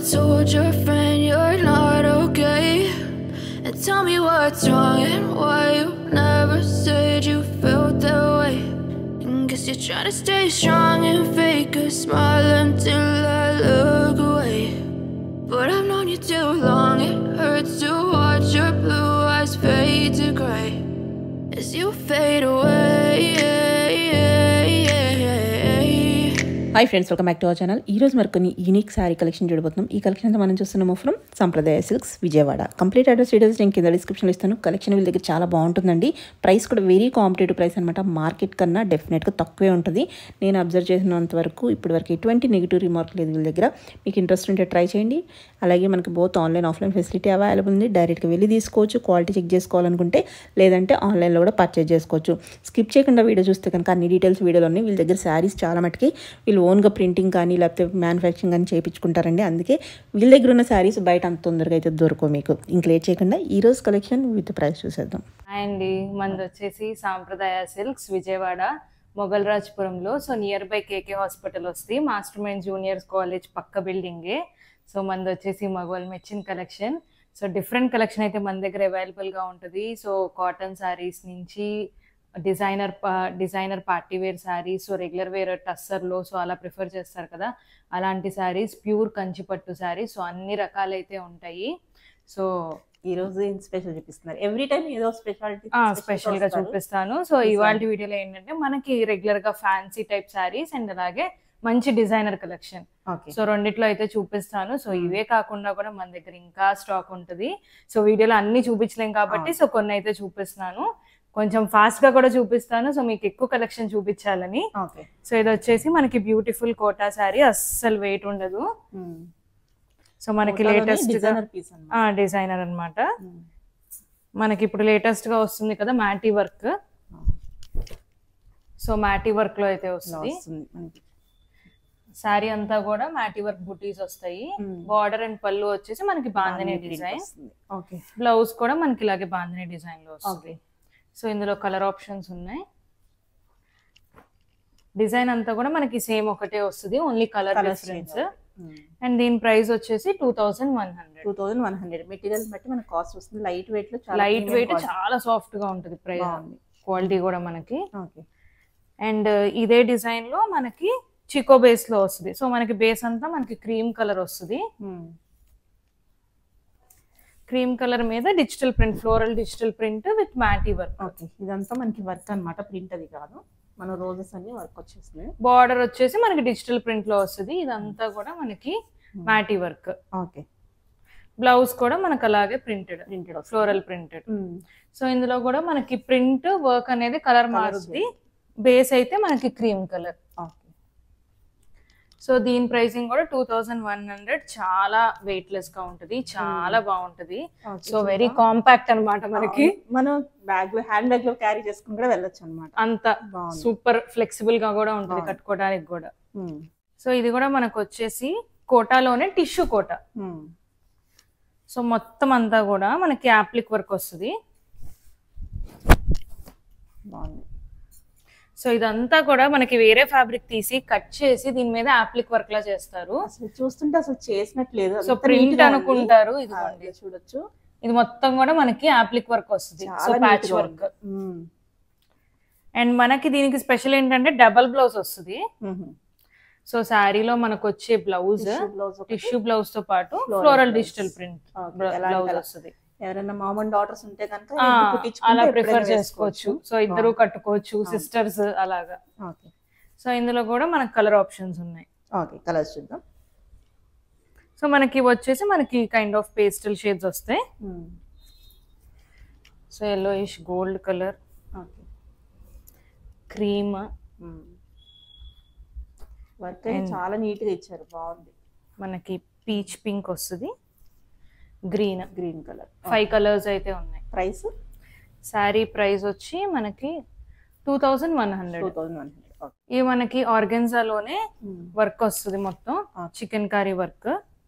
told your friend you're not okay? And tell me what's wrong and why you never said you felt that way. And guess you're trying to stay strong and fake a smile until I look away. But I've known you too long, it hurts to watch your blue eyes fade to gray as you fade away. Hi friends welcome back to our channel ఈ రోజు మరి కొన్ని unique sari collection చూడబోతున్నాం ఈ collection అంతా మనం చూస్తున్నాము from Sampradaya silks Vijayawada complete address details నేను కింద డిస్క్రిప్షన్లో ఇస్తాను కలెక్షన్ వీళ్ళ దగ్గర చాలా బాగుంటుందండి ప్రైస్ కూడా వెరీ కాంపిటేటివ్ ప్రైస్ అనమాట మార్కెట్ కన్నా డెఫినెట్గా తక్కువే ఉంటుంది నేను అబ్జర్వ్ చేసినంత వరకు ఇప్పటి వరకు ఎటువంటి నెగిటివ్ రిమార్క్ లేదు వీళ్ళ దగ్గర మీకు ఇంట్రెస్ట్ ఉంటే ట్రై చేయండి అలాగే మనకి both online offline facility available ఉంది డైరెక్ట్గా వెళ్ళి తీసుకోవచ్చు క్వాలిటీ చెక్ చేసుకోవాలనుకుంటే లేదంటే ఆన్లైన్లో కూడా పర్చేజ్ చేసుకోవచ్చు స్కిప్ చేయకుండా వీడియో చూస్తే కనుక అన్ని డీటెయిల్స్ వీడియోలోనే వీళ్ళ దగ్గర శారీస్ చాలా మటుకి వీళ్ళు ఓన్గా ప్రింటింగ్ కానీ లేకపోతే మ్యానుఫ్యాక్చరింగ్ కానీ చేయించుకుంటారండి అందుకే వీళ్ళ దగ్గర ఉన్న శారీస్ బయట అంత తొందరగా అయితే దొరకవు మీకు ఇంక లేట్ చేయకుండా ఈ రోజు కలెక్షన్ విత్ ప్రైస్ చూసేద్దాం హాయ్ అండి మనది వచ్చేసి సాంప్రదాయ సిల్క్స్ విజయవాడ మొఘల్ రాజ్పురంలో so near by KK hospital వస్తుంది మాస్టర్ మైండ్ జూనియర్స్ కాలేజ్ పక్క బిల్డింగే సో మనది వచ్చేసి మగవాళ్ళు మెచ్చిన కలెక్షన్ సో డిఫరెంట్ కలెక్షన్ అయితే మన దగ్గర అవైలబుల్గా ఉంటుంది సో కాటన్ శారీస్ నుంచి designer designer party wear saris so regular wear టస్సర్లో సో అలా ప్రిఫర్ చేస్తారు కదా అలాంటి శారీస్ ప్యూర్ కంచిపట్టు శారీస్ సో అన్ని రకాలైతే ఉంటాయి సో ఈ రోజు ఏం స్పెషల్ చూపిస్తున్నారు ఎవ్రీ టైం ఏదో స్పెషాలిటీ స్పెషల్ గా చూపిస్తాను సో ఇవాళ వీడియోలో ఏంటంటే మనకి రెగ్యులర్ గా ఫ్యాన్సీ టైప్ శారీస్ అండ్ అలాగే మంచి డిజైనర్ కలెక్షన్ ఓకే సో రెండిట్లో అయితే చూపిస్తాను సో ఇవే కాకుండా కూడా మన దగ్గర ఇంకా స్టాక్ ఉంటుంది సో వీడియోలో అన్ని చూపించలేం కాబట్టి సో కొన్ని అయితే చూపిస్తున్నాను కొంచెం ఫాస్ట్ గా కూడా చూపిస్తాను సో మీకు ఎక్కువ కలెక్షన్ చూపించాలని ఓకే సో ఇది వచ్చేసి మనకి బ్యూటిఫుల్ కోటా శారీ అస్సలు వెయిట్ ఉండదు సో మనకి లేటెస్ట్ డిజైనర్ పీస్ అన్నమాట డిజైనర్ అన్నమాట మనకి ఇప్పుడు లేటెస్ట్ గా వస్తుంది కదా మ్యాటీ వర్క్ సో మ్యాటీ వర్క్ లో అయితే వస్తుంది వస్తుంది మనకి శారీ అంతా కూడా మ్యాటీ వర్క్ బుటీస్ వస్తాయి Hmm. బార్డర్ అండ్ పళ్ళు వచ్చేసి మనకి బాంధనీ డిజైన్ ఓకే బ్లౌజ్ కూడా మనకి ఇలాగే బాంధనీ డిజైన్ లో వస్తుంది ఓకే సో ఇందులో కలర్ ఆప్షన్స్ ఉన్నాయి డిజైన్ అంతా కూడా మనకి సేమ్ ఒకటే వస్తుంది only colour Colours difference change and దీని ప్రైస్ వచ్చేసి two thousand one hundred two thousand one hundred material బట్టి మనకు కాస్ట్ వస్తుంది లైట్ వెయిట్ లో చాలా లైట్ premium వెయిట్ quality. చాలా సాఫ్ట్ గా ఉంటుంది ప్రైస్ బాగుంది. క్వాలిటీ కూడా మనకి ఓకే అండ్ ఇదే డిజైన్ లో మనకి చికో బేస్ లో వస్తుంది సో మనకి బేస్ అంతా మనకి క్రీమ్ కలర్ వస్తుంది క్రీమ్ కలర్ మీద digital print floral digital print with మ్యాటీ వర్క్ ఓకే ఇదంతా మనకి వర్క్ అన్నమాట ప్రింట్ అది కాదు మన రోజెస్ అన్ని వర్క్ వచ్చేస్తున్నాయి బార్డర్ వచ్చేసి మనకి డిజిటల్ ప్రింట్ లో వస్తుంది ఇదంతా కూడా మనకి మ్యాటీ వర్క్ ఓకే బ్లౌజ్ కూడా మనకి అలాగే printed printed floral printed so ఇందులో కూడా మనకి ప్రింట్ వర్క్ అనేది కలర్ మారుద్ది బేస్ అయితే మనకి క్రీమ్ కలర్ ఓకే సో దీని ప్రైసింగ్ కూడా టూ థౌజండ్ వన్ హండ్రెడ్ చాలా వెయిట్ లెస్ గా ఉంటది చాలా బాగుంటది సో వెరీ కాంపాక్ట్ అన్నమాట మనకి మనం బ్యాగ్ లో హ్యాండ్ బ్యాగ్ లో క్యారీ చేసుకుని కూడా వెళ్ళొచ్చు అనమాట అంత బాగుంది సూపర్ ఫ్లెక్సిబుల్ గా కూడా ఉంటుంది బాగుంది. కట్టుకోవడానికి కూడా సో ఇది కూడా మనకు వచ్చేసి కోటాలోనే టిష్యూ కోట సో మొత్తం అంతా కూడా మనకి యాప్లిక్ వర్క్ వస్తుంది బాగుంది సో ఇదంతా కూడా మనకి వేరే ఫ్యాబ్రిక్ తీసి కట్ చేసి దీని మీద యాప్లిక్ వర్క్ లా చేస్తారు అసలు చూస్తుంటే అసలు చేసినట్లేదు సో అంత ప్రింట్ neat గా ఉంది. అనుకుంటారు ఆ, ఇదిగోండి ఇలా చూడొచ్చు ఇది మొత్తం కూడా మనకి యాప్లిక్ వర్క్ వస్తుంది సో చాలా ప్యాచ్ neat గా వర్క్ ఉంది. ఉమ్. అండ్ మనకి దీనికి స్పెషల్ ఏంటంటే డబల్ బ్లౌజ్ వస్తుంది ఉహు. సో శారీలో మనకు వచ్చే బ్లౌజ్ Tissue blouse ఒకటి. టిష్యూ బ్లౌజ్ తో పాటు Floral floral blouse. Digital print Okay, ఎలాంటి బ్లౌజ్ అలా. వస్తుంది ఎవరైనా మామూలు డాటర్స్ ఉంటే కనుక ఆ, రెండు కుట్టించుకుంటే అలా ఎప్పుడైనా ప్రిఫర్ చేసుకోవచ్చు సో ఇద్దరు బాగుంది. కట్టుకోవచ్చు సిస్టర్స్ అలాగా ఓకే సో ఇందులో కూడా మనకు కలర్ ఆప్షన్స్ ఉన్నాయి ఓకే కలర్స్ చూద్దాం సో మనకి ఇవి వచ్చేసి మనకి కైండ్ ఆఫ్ పేస్టల్ షేడ్స్ వస్తాయి um. So yellowish gold colour okay cream work అయితే And- చాలా నీట్ గా ఇచ్చారు బాగుంది మనకి పీచ్ పింక్ వస్తుంది green green colour five colours అయితే ఉన్నాయి ప్రైస్ శారీ ప్రైస్ వచ్చి మనకి two thousand one two hundred thousand one hundred okay ఇది మనకి ఆర్గెన్జాలోనే వర్క్ వస్తుంది మొత్తం Ah. Chicken curry work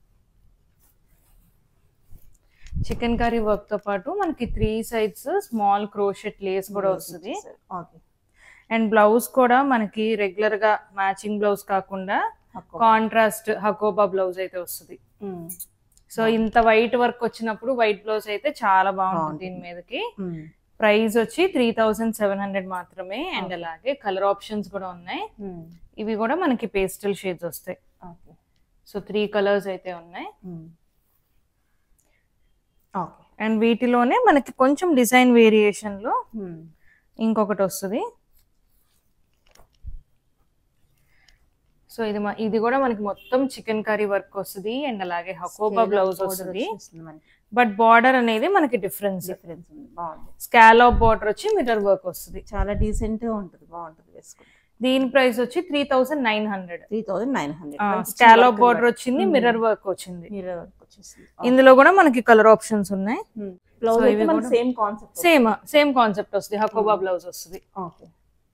chicken curry work తో పాటు మనకి three sides small crochet lace కూడా వస్తుంది ఓకే అండ్ బ్లౌజ్ కూడా మనకి రెగ్యులర్ గా మ్యాచింగ్ బ్లౌజ్ కాకుండా కాంట్రాస్ట్ హకోబా బ్లౌజ్ అయితే వస్తుంది సో ఇంత వైట్ వర్క్ వచ్చినప్పుడు వైట్ బ్లౌజ్ అయితే చాలా బాగుంటుంది బాగుంటుంది. దీని మీదకి ప్రైస్ వచ్చి త్రీ థౌజండ్ సెవెన్ హండ్రెడ్ మాత్రమే అండ్ అలాగే కలర్ ఆప్షన్స్ కూడా ఉన్నాయి ఇవి కూడా మనకి పేస్టల్ షేడ్స్ వస్తాయి ఓకే సో త్రీ కలర్స్ అయితే ఉన్నాయి ఓకే అండ్ వీటిలోనే మనకి కొంచెం డిజైన్ వేరియేషన్ లో ఇంకొకటి వస్తుంది సో ఇది మ- ఇది కూడా మనకి మొత్తం చికెన్ కర్రీ వర్క్ వస్తుంది అండ్ అలాగే హకోబా బ్లౌజ్ వస్తుంది బట్ బార్డర్ అనేది మనకి డిఫరెన్స్ డిఫరెన్స్ ఉంది బాగుంది స్కాలప్ బార్డర్ వచ్చి మిర్రర్ వర్క్ వస్తుంది చాలా డీసెంట్ గా ఉంటుంది బాగుంటుంది వేసుకుంటే దీని ప్రైస్ వచ్చి three thousand nine hundred three thousand nine hundred scallop border వచ్చింది మిర్రర్ వర్క్ వచ్చింది మీరే వర్క్ వచ్చేసింది ఇందులో కూడా మనకి కలర్ ఆప్షన్స్ ఉన్నాయి బ్లౌజ్ So, అయితే ఇవి మనకి కూడా- same concept same same concept వస్తుంది హకోబా బ్లౌజ్ వస్తుంది ఓకే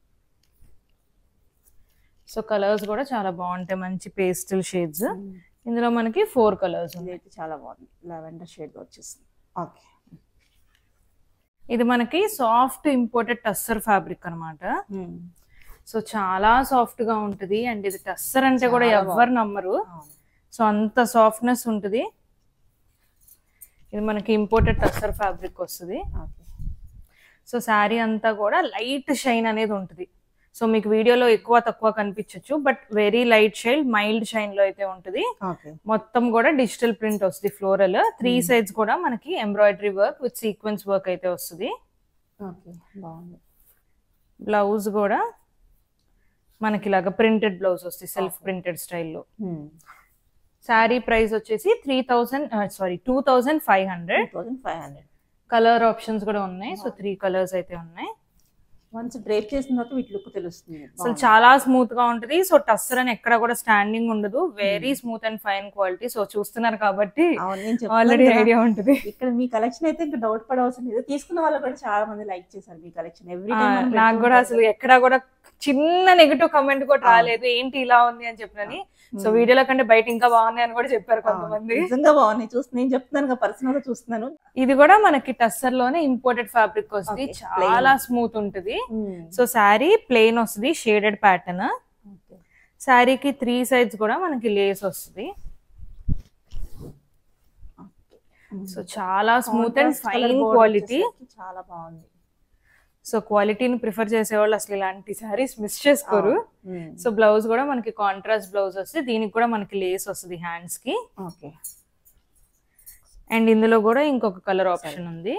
సో కలర్స్ కూడా చాలా బాగుంటాయి మంచి పేస్టల్ షేడ్స్ ఇందులో మనకి ఫోర్ కలర్స్ ఉన్నాయి ఇదైతే చాలా బాగుంది లావెండర్ షేడ్ వచ్చేసింది ఓకే ఇది మనకి సాఫ్ట్ ఇంపోర్టెడ్ టస్సర్ ఫ్యాబ్రిక్ అన్నమాట సో చాలా సాఫ్ట్ గా ఉంటది అండ్ ఇది టస్సర్ అంటే కూడా చాలా ఎవ్వరు నమ్మరు సో అంత సాఫ్ట్నెస్ ఉంటుంది ఇది మనకి ఇంపోర్టెడ్ టస్సర్ ఫ్యాబ్రిక్ వస్తుంది ఓకే సో శారీ అంతా కూడా లైట్ షైన్ అనేది ఉంటుంది సో మీకు వీడియోలో ఎక్కువ తక్కువ కనిపించవచ్చు but very light shade mild shine లో అయితే ఉంటుంది ఓకే మొత్తం కూడా డిజిటల్ ప్రింట్ వస్తుంది ఫ్లోరల్ త్రీ సైడ్స్ కూడా మనకి embroidery work with sequence work అయితే వస్తుంది ఓకే బాగుంది బ్లౌజ్ కూడా మనకి ఇలాగా ప్రింటెడ్ బ్లౌజ్ వస్తుంది సెల్ఫ్ ప్రింటెడ్ స్టైల్లో శారీ ప్రైస్ వచ్చేసి three thousand sorry two thousand five hundred thousand five hundred colour options కూడా ఉన్నాయి సో త్రీ కలర్స్ అయితే ఉన్నాయి వన్స్ డ్రేప్ చేసిన తర్వాత వీటి లుక్ తెలుస్తుంది అసలు చాలా స్మూత్ గా ఉంటది సో టస్సర్ అని ఎక్కడ కూడా స్టాండింగ్ ఉండదు very smooth and fine quality so చూస్తున్నారు కాబట్టి అవును నేను ఆల్రెడీ చెప్తున్నాను ఐడియా ఉంటది ఇక్కడ మీ కలెక్షన్ అయితే ఇంకా డౌట్ పడవలసిన లేదు తీసుకున్న వాళ్ళు కూడా చాలా మంది లైక్ చేశారు మీ కలెక్షన్ ఎవ్రీ ఆ, నాకు కూడా అసలు ఎక్కడ కూడా చిన్న నెగిటివ్ కమెంట్ కూడా రాలేదు ఏంటి ఇలా ఉంది అని చెప్పినని సో వీడియోలో కంటే బయట ఇంకా బాగున్నాయి అని కూడా చెప్పారు కొంతమంది నిజంగా బాగున్నాయి చూసి నేను చెప్తున్నాను పర్సనల్ గా చూస్తున్నాను ఇది కూడా మనకి టస్సర్ లోనే ఇంపోర్టెడ్ ఫ్యాబ్రిక్ వస్తుంది Okay, చాలా స్మూత్ ఉంటది సో శారీ ప్లెయిన్ వస్తుంది షేడెడ్ ప్యాటర్న్ శారీకి త్రీ సైడ్స్ కూడా మనకి లేస్ వస్తుంది సో చాలా స్మూత్ అండ్ ఫైన్ క్వాలిటీ చాలా బాగుంది సో క్వాలిటీని ప్రిఫర్ చేసేవాళ్ళు అసలు ఇలాంటి శారీస్ మిస్ చేసుకోరు సో బ్లౌజ్ కూడా మనకి కాంట్రాస్ట్ బ్లౌజ్ వస్తే దీనికి కూడా మనకి లేస్ వస్తుంది హ్యాండ్స్ కి ఓకే అండ్ ఇందులో కూడా ఇంకొక కలర్ ఆప్షన్ ఉంది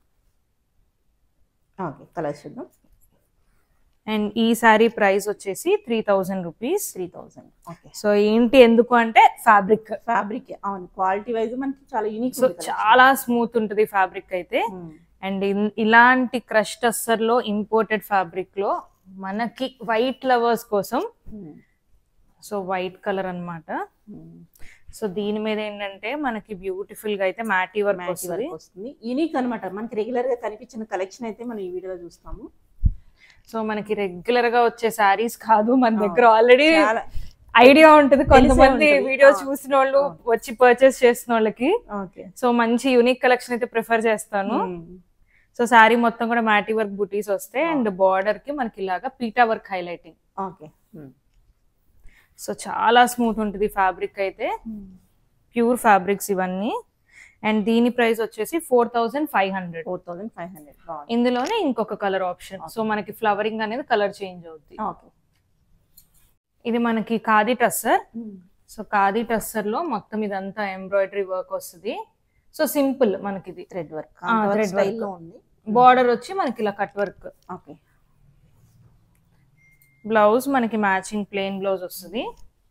ఓకే కలర్ చూద్దాం అండ్ ఈ శారీ ప్రైస్ వచ్చేసి three thousand rupees three thousand okay so ఏంటి ఎందుకు అంటే ఫ్యాబ్రిక్ ఫ్యాబ్రిక్ అవును క్వాలిటీ వైజ్ మనకి చాలా యూనిక్ సో చాలా స్మూత్ ఉంటుంది ఫ్యాబ్రిక్ అయితే అండ్ ఇలాంటి క్రష్ టస్సర్ లో ఇంపోర్టెడ్ ఫ్యాబ్రిక్ లో మనకి వైట్ లవర్స్ కోసం సో వైట్ కలర్ అన్నమాట సో దీని మీద ఏంటంటే మనకి బ్యూటిఫుల్ గా అయితే మ్యాటీ వర్క్ వస్తుంది వస్తుంది యూనిక్ అన్నమాట మనకి రెగ్యులర్ గా కనిపించిన కలెక్షన్ అయితే మనం ఈ వీడియోలో చూస్తాము సో మనకి రెగ్యులర్ గా వచ్చే శారీస్ కాదు మన దగ్గర ఆల్రెడీ చాలా ఐడియా ఉంటుంది కొంతమంది ఉంటుంది. వీడియో ఆ. చూసిన వాళ్ళు వచ్చి పర్చేస్ చేసిన వాళ్ళకి ఓకే సో మంచి యూనిక్ కలెక్షన్ అయితే ప్రిఫర్ చేస్తాను సో శారీ మొత్తం కూడా మ్యాటీ వర్క్ బుటీస్ వస్తాయి అండ్ బార్డర్ కి మనకి ఇలాగా పీటా వర్క్ హైలైటింగ్ ఓకే సో చాలా స్మూత్ ఉంటుంది ఫ్యాబ్రిక్ అయితే ప్యూర్ ఫ్యాబ్రిక్స్ ఇవన్నీ అండ్ దీని ప్రైస్ వచ్చేసి four thousand five hundred four thousand five hundred బాగుంది ఇందులోనే ఇంకొక కలర్ ఆప్షన్ సో మనకి ఫ్లవరింగ్ అనేది కలర్ చేంజ్ అవుతుంది ఓకే ఇది మనకి ఖాదీ టస్సర్ సో ఖాదీ టస్సర్ లో మొత్తం ఇదంతా ఎంబ్రాయిడరీ వర్క్ వస్తుంది సో సింపుల్ మనకి ఇది థ్రెడ్ వర్క్ ఆ, thread work. స్టైల్లో ఉంది బార్డర్ వచ్చి మనకి ఇలా కట్ వర్క్ ఓకే బ్లౌజ్ మనకి మ్యాచింగ్ ప్లెయిన్ బ్లౌజ్ వస్తుంది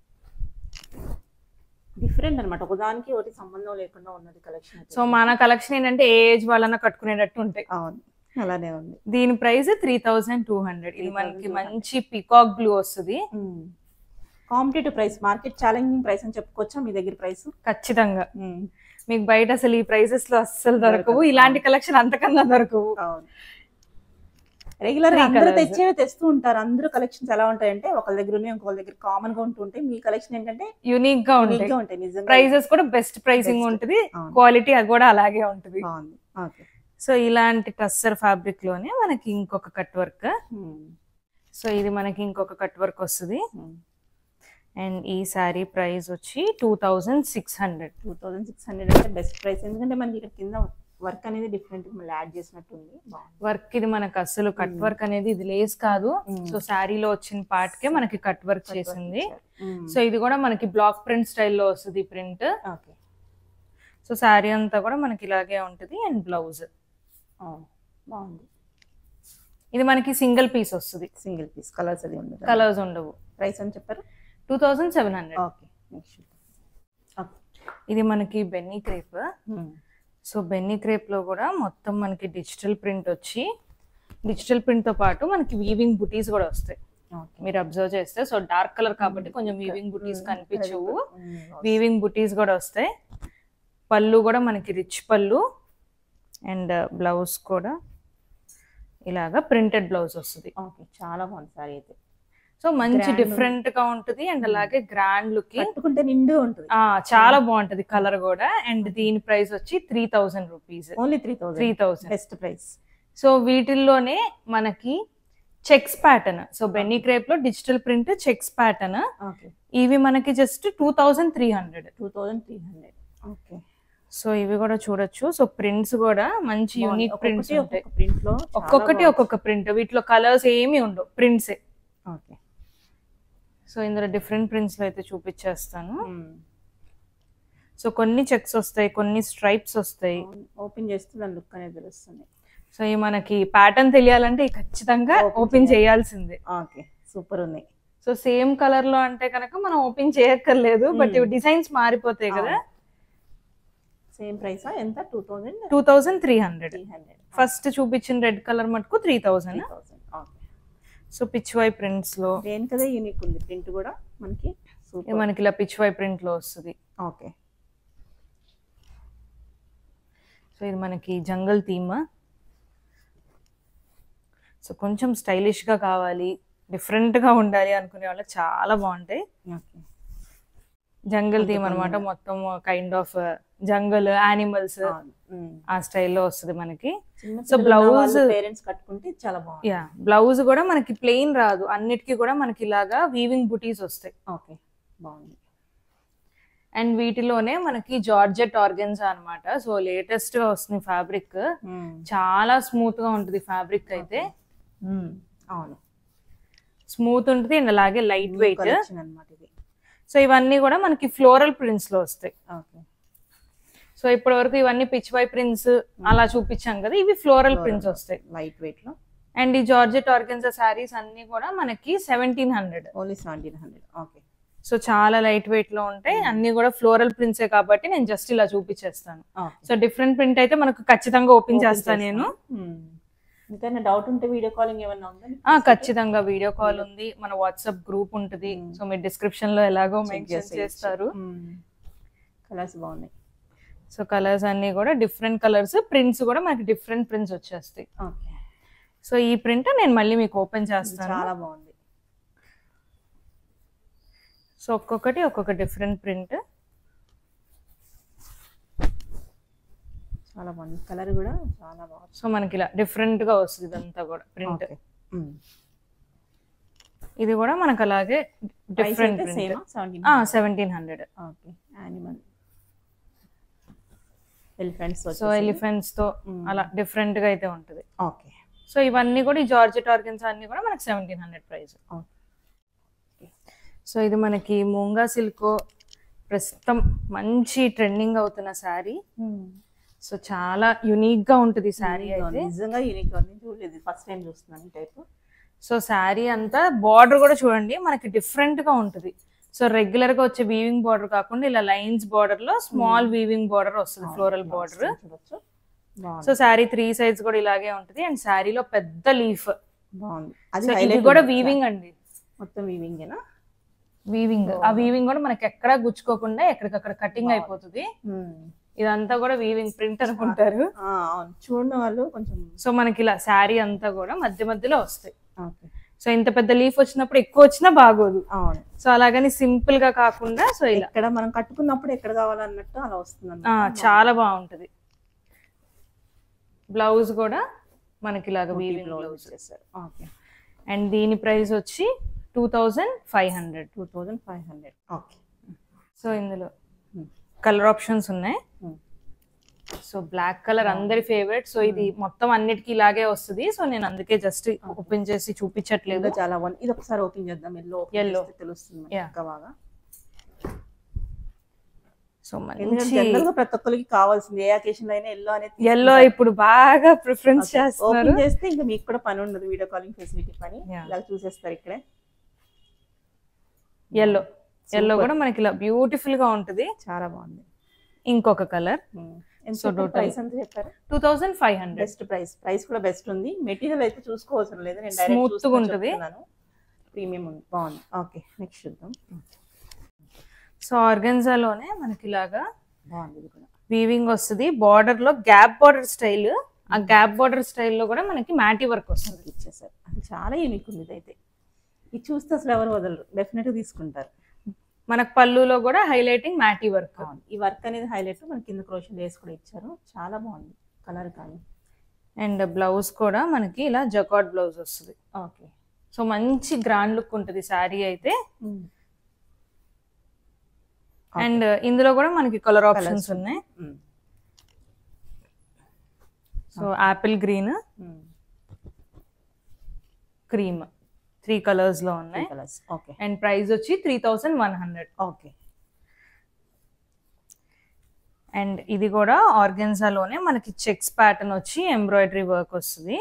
డిఫరెంట్ అనమాట ఒకదానికి ఒకటి సంబంధం లేకుండా ఉన్నది కలెక్షన్ సో మన కలెక్షన్ ఏంటంటే ఏ ఏజ్ వాళ్ళన్నా కట్టుకునేటట్టు ఉంటాయి అవును అలానే ఉంది దీని price three thousand two hundred ఇది మనకి మంచి పికాక్ బ్లూ వస్తుంది competitive price market challenging price అని చెప్పుకోవచ్చా మీ దగ్గర ప్రైస్ ఖచ్చితంగా మీకు బయట అసలు ఈ ప్రైసెస్ లో అస్సలు దొరకవు ఇలాంటి కలెక్షన్ అంతకన్నా దొరకవు అవును రెగ్యులర్ Three అందరూ colours. తెచ్చేవి తెస్తూ ఉంటారు అందరూ కలెక్షన్స్ ఎలా ఉంటాయంటే ఒకళ్ళ దగ్గర ఉన్నాయి ఇంకొకళ్ళ దగ్గర కామన్ గా ఉంటుంటాయి మీ కలెక్షన్ ఏంటంటే యూనిక్ గా unique ఉంటాయి గా ఉంటాయి నిజంగా ప్రైజెస్ కూడా బెస్ట్ ప్రైసింగ్ Best. ఉంటుంది అవును. క్వాలిటీ అది కూడా అలాగే ఉంటుంది బాగుంది ఓకే సో ఇలాంటి టస్సర్ ఫ్యాబ్రిక్ లోనే మనకి ఇంకొక కట్ వర్క్ సో ఇది మనకి ఇంకొక కట్ వర్క్ వస్తుంది అండ్ ఈ శారీ ప్రైస్ వచ్చి two thousand six hundred two thousand six hundred అంటే బెస్ట్ ప్రైస్ ఎందుకంటే మనకి ఇక్కడ కింద వర్క్ అనేది డిఫరెంట్ మళ్ళీ యాడ్ చేసినట్టు ఉంది బాగుంది వర్క్ ఇది మనకు అసలు కట్ వర్క్ అనేది ఇది లేస్ కాదు Mm. సో శారీలో వచ్చిన part కే మనకి కట్ వర్క్ చేసింది మ్మ్. సో ఇది కూడా మనకి బ్లాక్ ప్రింట్ స్టైల్లో వస్తుంది ప్రింట్ ఓకే సో శారీ అంతా కూడా మనకి ఇలాగే ఉంటుంది అండ్ బ్లౌజ్ ఆ, బాగుంది ఇది మనకి సింగిల్ పీస్ వస్తుంది సింగిల్ పీస్ కలర్స్ అది ఉంది కలర్స్ ఉండవు ప్రైస్ అని చెప్పారు two thousand seven hundred okay next okay ఇది మనకి Binny crepe so Binny crepe లో కూడా మొత్తం మనకి డిజిటల్ ప్రింట్ వచ్చి డిజిటల్ ప్రింట్ తో పాటు మనకి వీవింగ్ బుటీస్ కూడా వస్తాయి ఓకే మీరు అబ్జర్వ్ చేస్తే సో డార్క్ కలర్ కాబట్టి కొంచెం వీవింగ్ బుటీస్ కనిపించవు వీవింగ్ బుటీస్ కూడా వస్తాయి పళ్ళు కూడా మనకి రిచ్ పళ్ళు అండ్ బ్లౌజ్ కూడా ఇలాగా ప్రింటెడ్ బ్లౌజ్ వస్తుంది ఓకే చాలా బాగుంది సారీ అయితే సో మంచి Grand డిఫరెంట్ గా ఉంటుంది అండ్ అలాగే గ్రాండ్ లుక్ కట్టుకుంటే నిండు ఉంటుంది చాలా బాగుంటది కలర్ కూడా అండ్ దీని ప్రైస్ వచ్చి three thousand rupees only three three thousand thousand best price so వీటిల్లోనే మనకి checks pattern so Binny crepe లో digital print checks pattern okay ఇవి మనకి just two thousand three hundred two thousand three hundred okay so ఇవి కూడా చూడొచ్చు so prints కూడా మంచి యూనిక్ ప్రింట్స్ ఉంటాయి ఒక్కొక్కటి ప్రింట్ లో ఒక్కొక్కటి ఒక్కొక్క ప్రింట్ వీటిలో కలర్స్ ఏమి ఉండవు ప్రింట్సే ఓకే సో ఇందులో డిఫరెంట్ ప్రింట్స్ లో అయితే చూపించేస్తాను సో కొన్ని చెక్స్ వస్తాయి కొన్ని స్ట్రైప్స్ వస్తాయి ఓపెన్ చేస్తే దాని లుక్ అనేది తెలుస్తుంది సో ఈ మనకి ప్యాటర్న్ తెలియాలంటే ఇవి ఖచ్చితంగా Open ఓపెన్ చేయాల్సిందే ఓకే సూపర్ ఉన్నాయి సో సేమ్ కలర్ లో అంటే కనుక మనం ఓపెన్ చేయక్కర్లేదు బట్ ఇవి డిజైన్స్ మారిపోతాయి కదా సేమ్ ప్రైస్ ఎంత two thousand two thousand three hundred three hundred first చూపించిన రెడ్ కలర్ మటుకు three thousand thousand okay so pichwai prints లో దేనికదే యూనిక్ ఉంది ప్రింట్ కూడా మనకి ఇది సూపర్ మనకి ఇలా పిచ్వై ప్రింట్ లో వస్తుంది ఓకే సో ఇది మనకి జంగల్ థీమ్ సో కొంచెం స్టైలిష్ గా కావాలి డిఫరెంట్ గా ఉండాలి అనుకునే వాళ్ళకి చాలా బాగుంటాయి ఓకే జంగల్ థీమ్ అన్నమాట మొత్తం కైండ్ ఆఫ్ జంగల్ యానిమల్స్ ఆ స్టైల్లో వస్తుంది మనకి సో blouse- బ్లౌజ్ పేరెంట్స్ కట్టుకుంటే చాలా బాగుంది యా బ్లౌజ్ కూడా మనకి ప్లెయిన్ రాదు అన్నిటికీ కూడా మనకి ఇలాగా వీవింగ్ బుటీస్ వస్తాయి ఓకే బాగుంది అండ్ వీటిలోనే మనకి జార్జెట్ ఆర్గన్స్ అన్నమాట సో లేటెస్ట్ గా వస్తుంది ఫ్యాబ్రిక్ చాలా స్మూత్ గా ఉంటుంది ఫ్యాబ్రిక్ అయితే అవును స్మూత్ ఉంటుంది అండ్ అలాగే లైట్ వెయిట్ కలెక్షన్ అన్నమాట ఇది సో ఇవన్నీ కూడా మనకి ఫ్లోరల్ ప్రింట్స్ లో వస్తాయి ఓకే సో ఇప్పటి వరకు ఇవన్నీ పిచ్ వై ప్రింట్స్ అలా చూపించాం కదా ఇవి ఫ్లోరల్ ప్రింట్స్ వస్తాయి లైట్ వెయిట్ లో అండ్ ఈ జార్జెట్ ఆర్గన్జా శారీస్ అన్ని కూడా మనకి seventeen hundred only seventeen hundred okay so చాలా లైట్ వెయిట్ లో ఉంటాయి అన్ని కూడా ఫ్లోరల్ ప్రింట్సే కాబట్టి నేను జస్ట్ ఇలా చూపించేస్తాను ఓకే సో డిఫరెంట్ ప్రింట్ అయితే మనకు ఖచ్చితంగా ఓపెన్ చేస్తాను నేను ఇంకా డౌట్ ఉంటే వీడియో కాలింగ్ ఏమన్నా ఉందా ఆ ఖచ్చితంగా వీడియో కాల్ ఉంది మన వాట్సాప్ గ్రూప్ ఉంటుంది సో మీరు డిస్క్రిప్షన్ లో ఎలాగో మెన్షన్ చేస్తారు కలర్స్ బాగున్నాయి సో కలర్స్ అన్ని కూడా డిఫరెంట్ కలర్స్ ప్రింట్స్ కూడా మనకి డిఫరెంట్ ప్రింట్స్ వచ్చేస్తాయి ఓకే సో ఈ ప్రింట్ నేను మళ్ళీ మీకు ఓపెన్ చేస్తాను చాలా బాగుంది సో ఒక్కొక్కటి ఒక్కొక్క డిఫరెంట్ ప్రింట్ చాలా బాగుంది కలర్ కూడా చాలా బాగుంది సో మనకి ఇలా డిఫరెంట్ గా వస్తుంది ఇదంతా కూడా ప్రింట్ ఓకే ఇది కూడా మనకు అలాగే different same print seventeen seventeen hundred okay animal elephants so elephants తో అలా డిఫరెంట్ గా అయితే ఉంటుంది ఓకే సో ఇవన్నీ కూడా ఈ జార్జెట్ ఆర్గన్స్ అన్ని కూడా మనకి సెవెంటీన్ హండ్రెడ్ ప్రైస్ సో ఇది మనకి మూంగా సిల్క్ ప్రస్తుతం మంచి ట్రెండింగ్ అవుతున్న శారీ సో చాలా యునిక్ గా ఉంటుంది శారీ అయితే నిజంగా యూనిక్ ఉంది చూడలేదు ఫస్ట్ టైం చూస్తున్నాను ఈ టైప్ సో శారీ అంతా బార్డర్ కూడా చూడండి మనకి డిఫరెంట్ గా ఉంటుంది సో రెగ్యులర్ గా వచ్చే వీవింగ్ బార్డర్ కాకుండా ఇలా లైన్స్ బార్డర్ లో స్మాల్ వీవింగ్ బార్డర్ వస్తుంది ఫ్లోరల్ బార్డర్ చూడొచ్చు బాగుంది సో శారీ త్రీ సైడ్స్ కూడా ఇలాగే ఉంటుంది అండ్ శారీలో పెద్ద లీఫ్ బాగుంది అది సో ఇది highlight కూడా ఉంది. వీవింగ్ అండి మొత్తం వీవింగ్ వీవింగ్ ఆ వీవింగ్ కూడా మనకి ఎక్కడా గుచ్చుకోకుండా ఎక్కడికక్కడ కటింగ్ అయిపోతుంది ఇదంతా కూడా వీవింగ్ ప్రింట్ అనుకుంటారు అవును చూడని వాళ్ళు కొంచెం సో మనకి ఇలా శారీ అంతా కూడా మధ్య మధ్యలో వస్తాయి ఓకే సో ఇంత పెద్ద లీఫ్ వచ్చినప్పుడు ఎక్కువ వచ్చినా బాగోదు అవును సో అలాగని సింపుల్ గా కాకుండా సో ఇలా ఇక్కడ మనం కట్టుకున్నప్పుడు ఎక్కడ కావాలన్నట్టు అలా వస్తుంది ఆ, చాలా బాగుంటది బ్లౌజ్ కూడా మనకి ఇలాగ వీవింగ్ బ్లౌజ్ చేస్తారు ఓకే అండ్ దీని ప్రైస్ వచ్చి two thousand five hundred two thousand five hundred okay so ఇందులో కలర్ ఆప్షన్స్ ఉన్నాయి సో బ్లాక్ కలర్ అందరి ఫేవరెట్ సో ఇది మొత్తం అన్నిటికీ ఇలాగే వస్తుంది సో నేను అందుకే జస్ట్ ఓపెన్ చేసి చూపించట్లేదు లేదు చాలా వన్ ఇది ఒకసారి ఓపెన్ చేద్దాం ఎల్లో Yellow. తెలుస్తుంది మనకి Yeah. ఇంకా బాగా సో ఎందుకంటే మంచి జనరల్ గా ప్రతి ఒక్కరికి కావాల్సింది ఏ అకేషన్ లో అయినా ఎల్లో అనేది ఎల్లో ఇప్పుడు బాగా ప్రిఫరెన్స్ చేస్తున్నారు ఓపెన్ చేస్తే ఇంకా మీకు కూడా పని ఉండదు వీడియో కాలింగ్ ఫెసిలిటీ పని Yeah. ఇలా చూసేస్తారు ఇక్కడే ఎల్లో ఎల్లో కూడా మనకి ఇలా బ్యూటిఫుల్ గా ఉంటుంది చాలా బాగుంది ఇంకొక కలర్ ఎంత So, total- ప్రైస్ ఎంత చెప్పారు two thousand five hundred best price price కూడా బెస్ట్ ఉంది మెటీరియల్ అయితే చూసుకోవసరం లేదు నేను Smooth డైరెక్ట్ గా ఉంటది. ప్రీమియం ఉంది బాగుంది ఓకే నెక్స్ట్ చూద్దాం సో ఆర్గన్జాలోనే మనకి ఇలాగా బాగుంది ఇది కూడా వీవింగ్ వస్తుంది బార్డర్ లో గ్యాప్ బార్డర్ స్టైల్ ఆ గ్యాప్ బార్డర్ స్టైల్లో కూడా మనకి మ్యాటీ వర్క్ వస్తుంది ఇచ్చేసారు అది చాలా యూనిక్ ఉంది ఇదైతే ఇది చూస్తే అసలు ఎవరు వదలరు డెఫినెట్ గా తీసుకుంటారు మనకు పళ్ళులో కూడా హైలైటింగ్ మ్యాటీ వర్క్ బాగుంది ఈ వర్క్ అనేది హైలైట్ మన కింద క్రోషన్ లేస్ కూడా ఇచ్చారు చాలా బాగుంది కలర్ కానీ అండ్ బ్లౌజ్ కూడా మనకి ఇలా జకాట్ బ్లౌజ్ వస్తుంది ఓకే సో మంచి గ్రాండ్ లుక్ ఉంటుంది శారీ అయితే అండ్ ఇందులో కూడా మనకి కలర్ ఆప్షన్స్ ఉన్నాయి so apple green cream three colours లో ఉన్నాయి కలర్స్ ఓకే అండ్ ప్రైస్ వచ్చి three thousand one hundred okay and ఇది కూడా ఆర్గెన్జాలోనే మనకి చెక్స్ ప్యాటర్న్ వచ్చి ఎంబ్రాయిడరీ వర్క్ వస్తుంది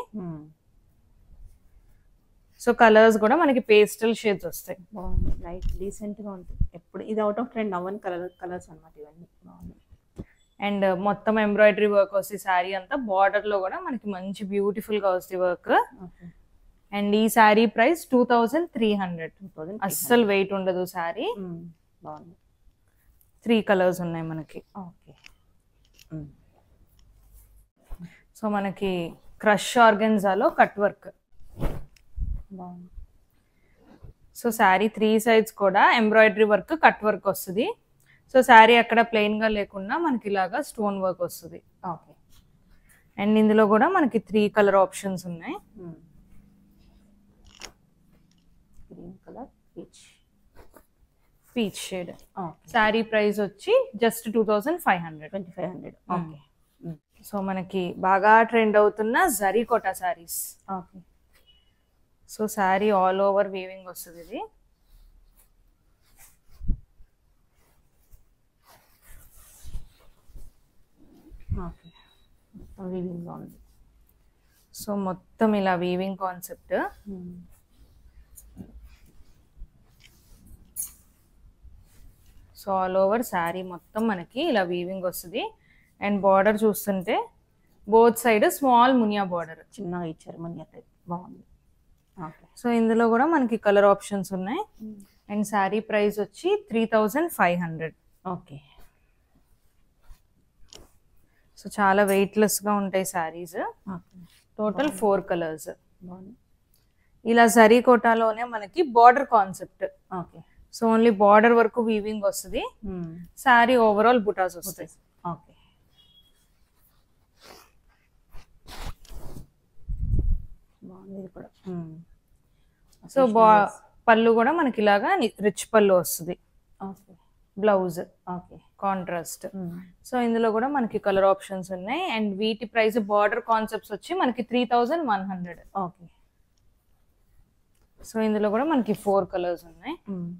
సో కలర్స్ కూడా మనకి పేస్టల్ షేడ్స్ వస్తాయి బాగుంది లైట్ డీసెంట్ గా ఉంటుంది ఎప్పుడు ఇది అవుట్ ఆఫ్ ట్రెండ్ అవ్వని కలర్ కలర్స్ అన్నమాట ఇవన్నీ బాగుంది అండ్ మొత్తం ఎంబ్రాయిడరీ వర్క్ వస్తుంది శారీ అంతా బార్డర్ లో కూడా మనకి మంచి బ్యూటిఫుల్ గా వస్తుంది వర్క్ ఓకే అండ్ ఈ sari price two thousand three hundred two thousand అస్సలు వెయిట్ ఉండదు శారీ బాగుంది త్రీ కలర్స్ ఉన్నాయి మనకి ఓకే సో మనకి క్రష్ ఆర్గెన్జాలో కట్ వర్క్ బాగుంది సో శారీ త్రీ సైడ్స్ కూడా ఎంబ్రాయిడరీ వర్క్ కట్ వర్క్ వస్తుంది సో శారీ అక్కడ ప్లెయిన్ గా లేకుండా మనకి ఇలాగా స్టోన్ వర్క్ వస్తుంది ఓకే అండ్ ఇందులో కూడా మనకి త్రీ కలర్ ఆప్షన్స్ ఉన్నాయి green colour peach peach shade okay sari price వచ్చి just two thousand five hundred twenty five hundred okay so మనకి బాగా ట్రెండ్ అవుతున్న zari Kota saris okay so sari all over weaving వస్తుంది ఇది ఓకే మొత్తం వీవింగ్ బాగుంది సో మొత్తం ఇలా weaving concept so all over sari మొత్తం మనకి ఇలా వీవింగ్ వస్తుంది అండ్ బార్డర్ చూస్తుంటే both side small muniya border చిన్నగా ఇచ్చారు మన టైప్ బాగుంది ఓకే సో ఇందులో కూడా మనకి కలర్ ఆప్షన్స్ ఉన్నాయి అండ్ శారీ ప్రైస్ వచ్చి three thousand five hundred okay so చాలా వెయిట్లెస్ గా ఉంటాయి saris okay total four colours బాగుంది ఇలా జరీ కోటాలోనే మనకి border concept okay so only border వరకు వీవింగ్ వస్తుంది శారీ ఓవరాల్ బుటాస్ వస్తాయి ఓకే బాగుంది ఇది కూడా సో బా పళ్ళు కూడా మనకి ఇలాగా రిచ్ పళ్ళు వస్తుంది okay blouse okay contrast so ఇందులో కూడా మనకి కలర్ ఆప్షన్స్ ఉన్నాయి అండ్ వీటి ప్రైస్ బార్డర్ కాన్సెప్ట్స్ వచ్చి మనకి three thousand one hundred okay so ఇందులో కూడా మనకి ఫోర్ కలర్స్ ఉన్నాయి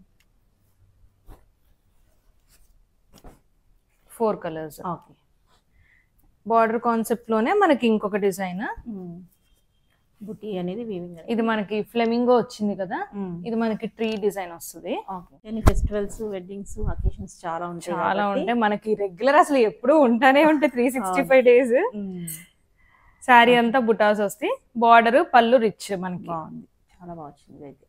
four colours okay border concept లోనే మనకి ఇంకొక డిజైన్ బుటీ అనేది వీవింగ్ ఇది మనకి ఫ్లెమింగో వచ్చింది కదా ఇది మనకి ట్రీ డిజైన్ వస్తుంది ఓకే కొన్ని ఫెస్టివల్స్ వెడ్డింగ్స్ అకేషన్స్ చాలా ఉంటాయి చాలా కాబట్టి- ఉంటాయి మనకి రెగ్యులర్ అసలు ఎప్పుడూ ఉంటానే ఉంటాయి త్రీ సిక్స్టీ ఫైవ్ డేస్ మ్మ్. శారీ అంతా బుటాస్ వస్తాయి బార్డర్ పళ్ళు రిచ్ మనకి బాగుంది చాలా బాగా వచ్చింది ఇదైతే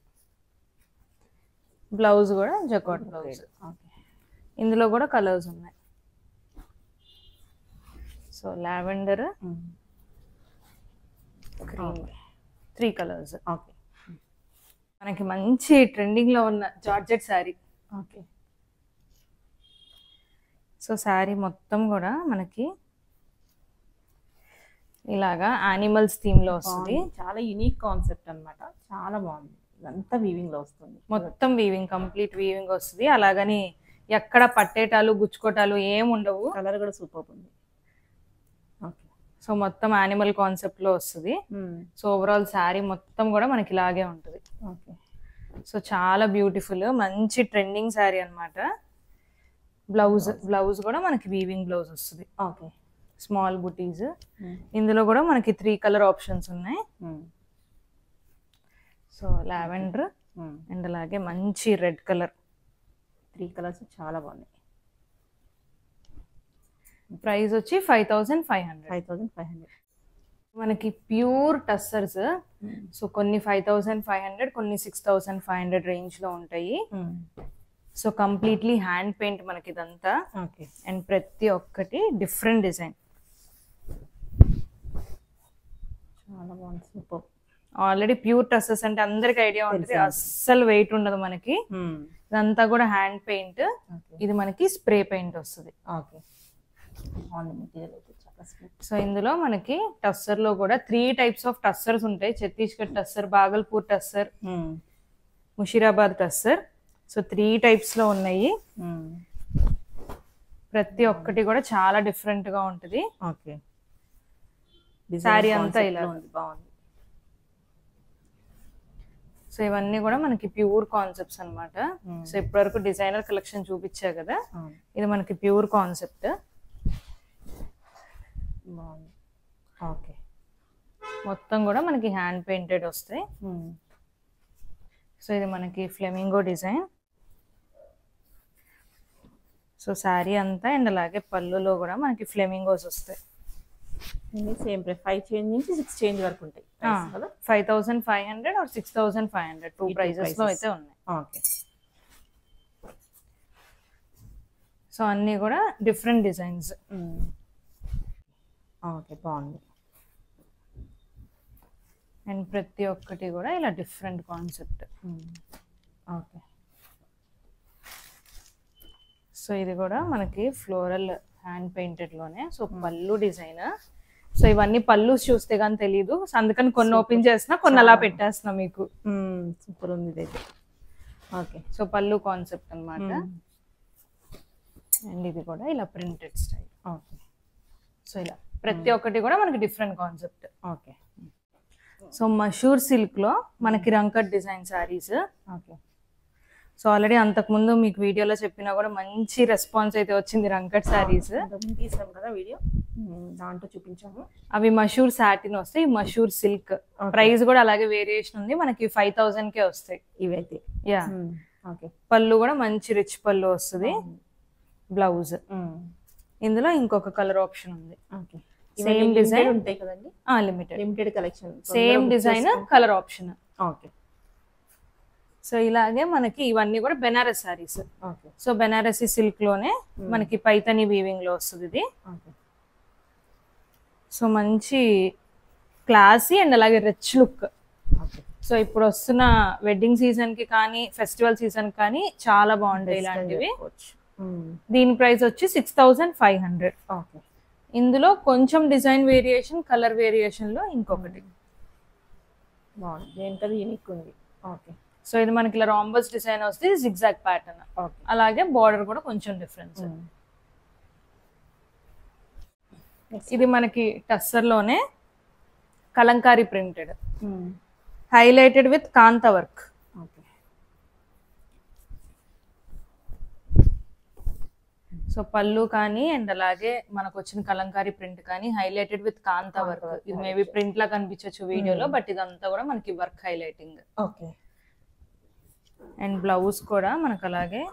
బ్లౌజ్ కూడా జకాట్ బ్లౌజ్ ఓకే ఇందులో కూడా కలర్స్ ఉన్నాయి so lavender cream three colours okay మనకి మంచి ట్రెండింగ్ లో ఉన్న georgette sari okay so sari మొత్తం కూడా మనకి ఇలాగా యానిమల్స్ థీమ్ లో వస్తుంది బాగుంది. చాలా యూనిక్ కాన్సెప్ట్ అన్నమాట చాలా బాగుంది ఇదంతా వీవింగ్ లో వస్తుంది మొత్తం వీవింగ్ కంప్లీట్ వీవింగ్ వస్తుంది అలాగని ఎక్కడ పట్టేటాలు గుచ్చుకోటాలు ఏం ఉండవు కలర్ కూడా సూపర్ ఉంది ఓకే సో మొత్తం యానిమల్ కాన్సెప్ట్ లో వస్తుంది సో ఓవరాల్ శారీ మొత్తం కూడా మనకి ఇలాగే ఉంటుంది ఓకే సో చాలా బ్యూటిఫుల్ మంచి ట్రెండింగ్ శారీ అన్నమాట బ్లౌజ్ బ్లౌజ్ కూడా మనకి వీవింగ్ బ్లౌజ్ వస్తుంది ఓకే స్మాల్ బుటీస్ ఇందులో కూడా మనకి త్రీ కలర్ ఆప్షన్స్ ఉన్నాయి సో లావెండర్ అండ్ అలాగే మంచి రెడ్ కలర్ త్రీ కలర్స్ చాలా బాగున్నాయి ప్రైస్ వచ్చి five thousand five hundred five thousand five hundred మనకి ప్యూర్ టస్సర్స్ సో కొన్ని ఫైవ్ థౌసండ్ ఫైవ్ హండ్రెడ్ కొన్ని six thousand five hundred range లో ఉంటాయి సో కంప్లీట్లీ హ్యాండ్ పెయింట్ మనకి ఇదంతా ఓకే అండ్ ప్రతి ఒక్కటి డిఫరెంట్ డిజైన్ చాలా బాగుంది సూపర్ ఆల్రెడీ ప్యూర్ టస్సెస్ అంటే అందరికి ఐడియా ఉంటుంది అస్సలు వెయిట్ ఉండదు మనకి ఇదంతా కూడా హ్యాండ్ పెయింట్ ఓకే ఇది మనకి స్ప్రే పెయింట్ వస్తుంది ఓకే బాగుంది మెటీరియల్ అయితే చాలా స్మూత్ సో ఇందులో మనకి టస్సర్ లో కూడా త్రీ టైప్స్ ఆఫ్ టస్సర్స్ ఉంటాయి Chhattisgarh tussar Bhagalpur tussar Mushirabad tussar so three types లో ఉన్నాయి ప్రతి ఒక్కటి కూడా చాలా డిఫరెంట్ గా ఉంటది ఓకే Saree అంతా ఇలా. ఉంది బాగుంది సో ఇవన్నీ కూడా మనకి ప్యూర్ కాన్సెప్ట్స్ అన్నమాట సో ఇప్పటివరకు డిజైనర్ కలెక్షన్ చూపించా కదా అవును ఇది మనకి ప్యూర్ కాన్సెప్ట్ బాగుంది ఓకే మొత్తం కూడా మనకి హ్యాండ్ పెయింటెడ్ వస్తాయి సో ఇది మనకి ఫ్లెమింగో డిజైన్ సో శారీ అంతా అండ్ అలాగే పళ్ళులో కూడా మనకి ఫ్లెమింగోస్ వస్తాయి ఇన్ని సేమ్ ప్రైస్ ఫైవ్ చేంజ్ నుంచి సిక్స్ చేంజ్ వరకు ఉంటాయి price కదా five thousand five hundred or six thousand five hundred two ఈ two ప్రైజెస్ లో prices. అయితే ఉన్నాయి ఓకే సో అన్ని కూడా డిఫరెంట్ డిజైన్స్ ఓకే బాగుంది అండ్ ప్రతి ఒక్కటి కూడా ఇలా డిఫరెంట్ కాన్సెప్ట్ ఓకే సో ఇది కూడా మనకి ఫ్లోరల్ హ్యాండ్ పెయింటెడ్ లోనే సో పళ్ళు డిజైన్ సో ఇవన్నీ పళ్ళు చూస్తే కానీ తెలియదు సో అందుకని కొన్ని ఓపెన్ చేస్తున్నా కొన్ని అలా పెట్టేస్తున్నా మీకు సూపర్ ఉంది ఇదైతే ఓకే సో పళ్ళు కాన్సెప్ట్ అన్నమాట అండ్ ఇది కూడా ఇలా ప్రింటెడ్ స్టైల్ ఓకే సో ఇలా ప్రతి ఒక్కటి కూడా మనకి different concept okay so mashru silk లో మనకి rangkat design saris okay so already అంతకుముందు మీకు వీడియోలో చెప్పినా కూడా మంచి రెస్పాన్స్ అయితే వచ్చింది రంకట్ శారీస్ అంతకుముందు తీసాం కదా వీడియో దాంట్లో చూపించాము అవి మషూర్ సాటిన్ వస్తాయి మషూర్ సిల్క్ ప్రైస్ కూడా అలాగే వేరియేషన్ ఉంది మనకి ఫైవ్ థౌసండ్ కే వస్తాయి ఇవైతే యా ఓకే పళ్ళు కూడా మంచి రిచ్ పళ్ళు వస్తుంది బ్లౌజ్ ఇందులో ఇంకొక కలర్ ఆప్షన్ ఉంది ఓకే Same design. ఉంటాయి కదండి limited limited collection same design colour option okay so ఇలాగే మనకి ఇవన్నీ కూడా Banaras saris okay so Banarasi silk లోనే మనకి పైతని వీవింగ్ లో వస్తుంది ఇది ఓకే సో మంచి క్లాసీ అండ్ అలాగే రిచ్ లుక్ ఓకే సో ఇప్పుడు వస్తున్న వెడ్డింగ్ సీజన్ కి కానీ ఫెస్టివల్ సీజన్ కానీ చాలా బాగుంటాయి ఇలాంటివి దీని ప్రైస్ వచ్చి six thousand five hundred okay ఇందులో కొంచెం డిజైన్ వేరియేషన్ కలర్ వేరియేషన్ లో ఇంకొకటి బాగుంది దేనికది యూనిక్ ఉంది ఓకే సో ఇది మనకి ఇలా రాంబస్ డిజైన్ వస్తే జిగ్జాగ్ ప్యాటర్న్ ఓకే అలాగే బార్డర్ కూడా కొంచెం డిఫరెన్స్ ఇది మనకి టస్సర్ లోనే Kalamkari printed highlighted with kantha work okay so pallu కానీ అండ్ అలాగే మనకు వచ్చిన కలంకారీ ప్రింట్ కానీ హైలైటెడ్ విత్ కాంత వర్క్ ఇది మేబీ ప్రింట్ లా కనిపించవచ్చు వీడియోలో బట్ ఇదంతా కూడా మనకి work highlighting okay and blouse కూడా మనకు అలాగే